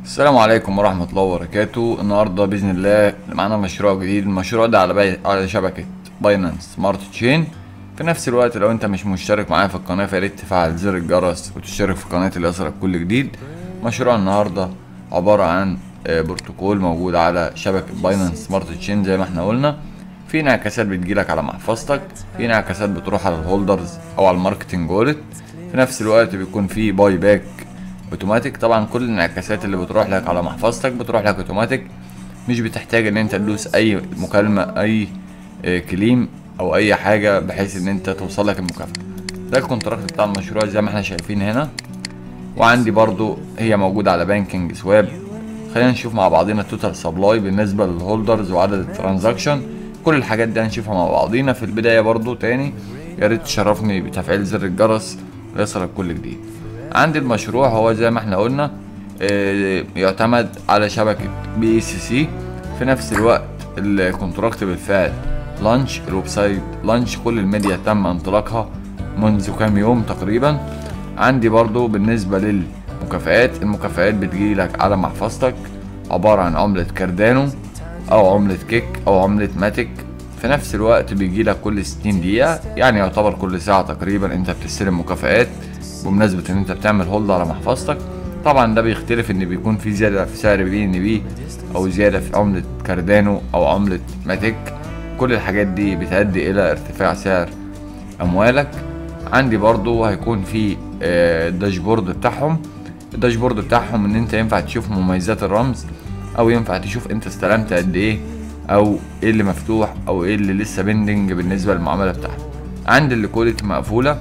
السلام عليكم ورحمة الله وبركاته النهاردة بإذن الله معانا مشروع جديد المشروع ده على بي... على شبكة باينانس سمارت تشين في نفس الوقت لو انت مش مشترك معايا في القناة فياريت تفعل زر الجرس وتشترك في قناتي ليصلك كل جديد مشروع النهاردة عبارة عن آه، بروتوكول موجود على شبكة باينانس سمارت تشين زي ما احنا قلنا في انعكاسات بتجيلك على محفظتك في انعكاسات بتروح على الهولدرز او على الماركتنج وولت في نفس الوقت بيكون في باي باك اوتوماتيك طبعا كل الانعكاسات اللي بتروح لك على محفظتك بتروح لك اوتوماتيك مش بتحتاج ان انت تدوس اي مكالمة اي آه، كليم او اي حاجة بحيث ان انت توصل لك المكافأة ده الكونتراكت بتاع المشروع زي ما احنا شايفين هنا وعندي برضو هي موجودة على بانكينج سواب خلينا نشوف مع بعضينا التوتال سبلاي بالنسبة للهولدرز وعدد الترانزاكشن كل الحاجات دي هنشوفها مع بعضينا في البداية برضو تاني يا ريت تشرفني بتفعيل زر الجرس ليصلك كل جديد عندي المشروع هو زي ما احنا قلنا آه، يعتمد على شبكة بي سي سي في نفس الوقت الكونتراكت بالفعل لانش الويب سايت لانش كل الميديا تم انطلاقها منذ كام يوم تقريبا عندي برضو بالنسبة للمكافآت المكافآت بتجيلك على محفظتك عبارة عن عملة كاردانو أو عملة كيك أو عملة ماتيك في نفس الوقت بيجيلك كل 60 دقيقة يعني يعتبر كل ساعة تقريبا انت بتستلم مكافآت بمناسبة ان انت بتعمل هولد على محفظتك طبعا ده بيختلف ان بيكون في زيادة في سعر بي ان بي او زيادة في عملة كاردانو او عملة ماتيك كل الحاجات دي بتؤدي الى ارتفاع سعر اموالك عندي برضو هيكون في آه، الداشبورد بتاعهم الداشبورد بتاعهم ان انت ينفع تشوف مميزات الرمز او ينفع تشوف انت استلمت قد ايه او ايه اللي مفتوح او ايه اللي لسه بيندنج بالنسبه للمعامله بتاعتك عندي الليكويديتي مقفوله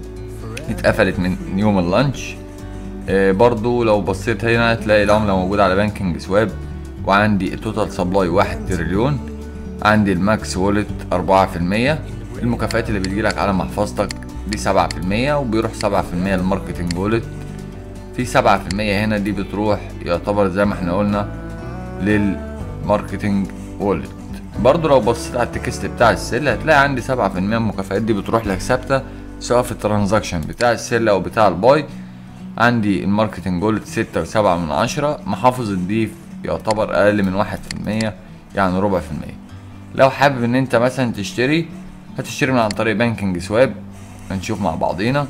اتقفلت من يوم اللانش آه، برضو لو بصيت هنا تلاقي العملة موجودة على بانكينج سواب وعندي التوتال سبلاي واحد تريليون عندي الماكس وولت أربعة في المية المكافآت اللي بتجيلك على محفظتك دي سبعة في المية وبيروح سبعة في المية للماركتنج وولت في سبعة في المية هنا دي بتروح يعتبر زي ما احنا قلنا للماركتنج وولت برضو لو بصيت على التكست بتاع السيل هتلاقي عندي سبعة في المية من المكافآت دي بتروح لك ثابتة سواء في الترانزاكشن بتاع السيل او بتاع الباي عندي الماركتنج جولد ستة وسبعة من عشرة محافظ الديف يعتبر اقل من واحد في المية يعني ربع في المية لو حابب ان انت مثلا تشتري هتشتري من عن طريق بانكينج سواب هنشوف مع بعضينا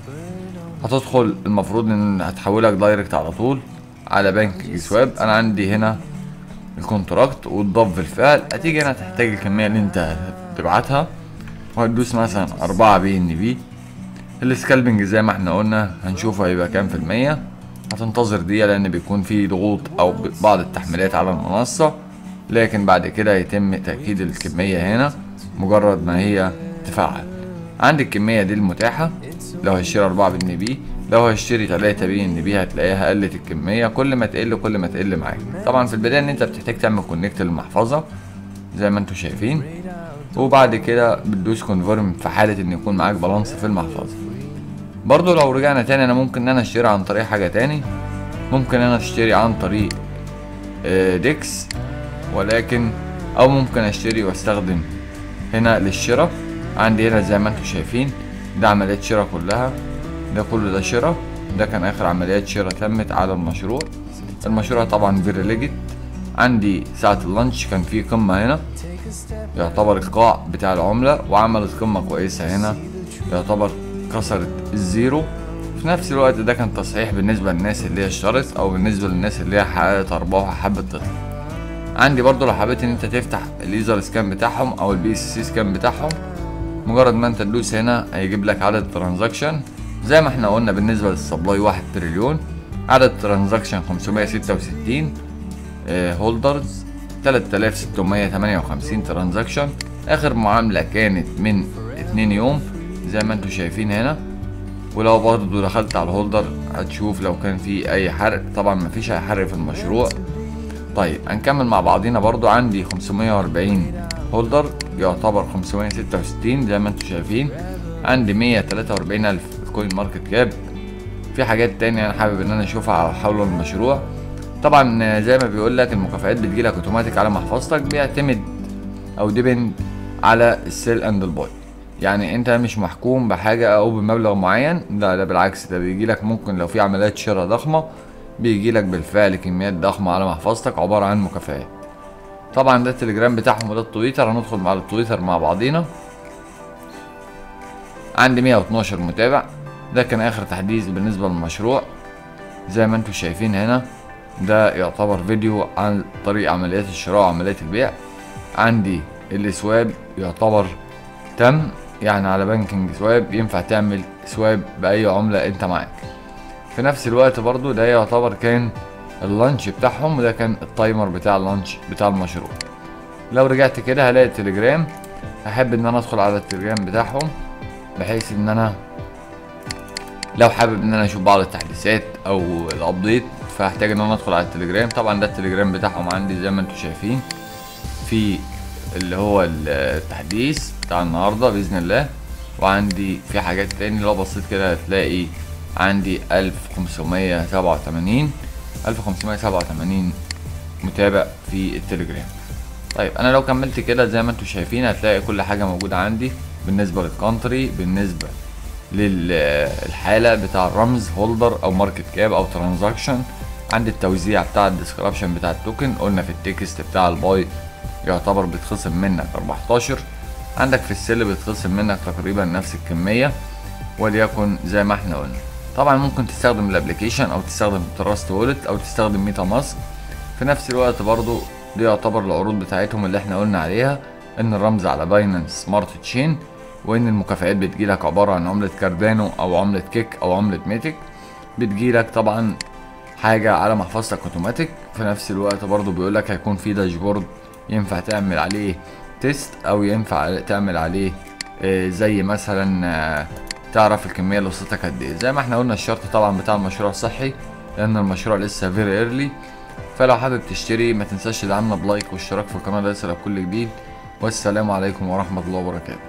هتدخل المفروض ان هتحولك دايركت على طول على بنك سواب انا عندي هنا الكونتراكت وتضاف بالفعل هتيجي هنا تحتاج الكمية اللي انت هتبعتها وهتدوس مثلا أربعة بي ان بي السكالبنج زي ما احنا قلنا هنشوفه هيبقى كام في المية هتنتظر دقيقة لأن بيكون في ضغوط أو ب- بعض التحميلات على المنصة لكن بعد كده يتم تأكيد الكمية هنا مجرد ما هي تفعل عندي الكمية دي المتاحة لو هشتري أربعة بي ان بي لو هشتري تلاتة بي ان بي هتلاقيها قلت الكمية كل ما تقل كل ما تقل معاك طبعا في البداية ان انت بتحتاج تعمل كونكت للمحفظة زي ما انتوا شايفين وبعد كده بتدوس كونفيرم في حالة ان يكون معاك بالانس في المحفظة برضو لو رجعنا تاني انا ممكن ان انا اشتري عن طريق حاجة تاني ممكن انا اشتري عن طريق آه، ديكس ولكن او ممكن اشتري واستخدم هنا للشراء عندي هنا زي ما انتم شايفين ده عمليات شراء كلها ده كله ده شراء ده كان اخر عمليات شراء تمت على المشروع المشروع طبعا فيري ليجيت عندي ساعة اللانش كان في قمة هنا يعتبر القاع بتاع العملة وعملت قمة كويسة هنا يعتبر كسرت الزيرو في نفس الوقت ده كان تصحيح بالنسبة للناس اللي هي اشترت او بالنسبة للناس اللي هي حققت ارباح وحبت تطلع عندي برضو لو حبيت ان انت تفتح الليزر سكان بتاعهم او البي اس سي سكان بتاعهم مجرد ما انت تدوس هنا هيجيب لك عدد ترانزاكشن زي ما احنا قلنا بالنسبة للسبلاي واحد تريليون عدد ترانزاكشن 566 هولدرز 3658 ترانزاكشن اخر معاملة كانت من 2 يوم زي ما انتم شايفين هنا ولو برضو دخلت على الهولدر هتشوف لو كان في اي حرق طبعا مفيش اي حرق في المشروع طيب هنكمل مع بعضينا برضو عندي 540 هولدر يعتبر 566 زي ما انتم شايفين عندي 143 الف كوين ماركت كاب في حاجات تانية انا حابب ان انا اشوفها على حول المشروع طبعا زي ما بيقول لك المكافآت بتجيلك اوتوماتيك على محفظتك بيعتمد او ديبند على السيل اند الباي يعني انت مش محكوم بحاجة او بمبلغ معين لا لا بالعكس ده بيجيلك ممكن لو في عمليات شراء ضخمة بيجي لك بالفعل كميات ضخمة على محفظتك عبارة عن مكافآت طبعا ده التليجرام بتاعهم وده التويتر هندخل على التويتر مع بعضينا عندي 112 متابع ده كان اخر تحديث بالنسبة للمشروع زي ما انتم شايفين هنا ده يعتبر فيديو عن طريق عمليات الشراء وعمليات البيع عندي السواب يعتبر تم يعني على بانكينج سواب ينفع تعمل سواب بأي عملة انت معاك في نفس الوقت برضو ده يعتبر كان اللانش بتاعهم وده كان التايمر بتاع اللانش بتاع المشروع لو رجعت كده هلاقي التليجرام احب ان انا ادخل على التليجرام بتاعهم بحيث ان انا لو حابب ان انا اشوف بعض التحديثات او الابديت فهحتاج ان انا ادخل على التليجرام طبعا ده التليجرام بتاعهم عندي زي ما انتم شايفين في اللي هو التحديث بتاع النهارده باذن الله وعندي في حاجات تاني لو بصيت كده هتلاقي عندي 1587 1587 متابع في التليجرام طيب انا لو كملت كده زي ما انتم شايفين هتلاقي كل حاجه موجوده عندي بالنسبه للكونتري بالنسبه للحاله بتاع الرمز هولدر او ماركت كاب او ترانزاكشن عندي التوزيع بتاع الديسكربشن بتاع التوكن قلنا في التكست بتاع الباي يعتبر بيتخصم منك 14 عندك في السل بيتخصم منك تقريبا نفس الكميه وليكن زي ما احنا قلنا طبعا ممكن تستخدم الابلكيشن او تستخدم تراست وولت او تستخدم ميتا ماسك في نفس الوقت برضو دي يعتبر العروض بتاعتهم اللي احنا قلنا عليها ان الرمز على باينانس سمارت تشين وان المكافآت بتجيلك عبارة عن عملة كاردانو او عملة كيك او عملة ميتك بتجيلك طبعا حاجة على محفظتك اوتوماتيك في نفس الوقت برضو بيقولك هيكون في داشبورد ينفع تعمل عليه تيست او ينفع تعمل عليه آه، زي مثلا آه، تعرف الكمية اللي وصلتك قد ايه زي ما احنا قلنا الشرط طبعا بتاع المشروع صحي لان المشروع لسه فيري ايرلي فلو حابب تشتري ما تنساش تدعمنا بلايك واشتراك في القناة ليصلك كل جديد والسلام عليكم ورحمة الله وبركاته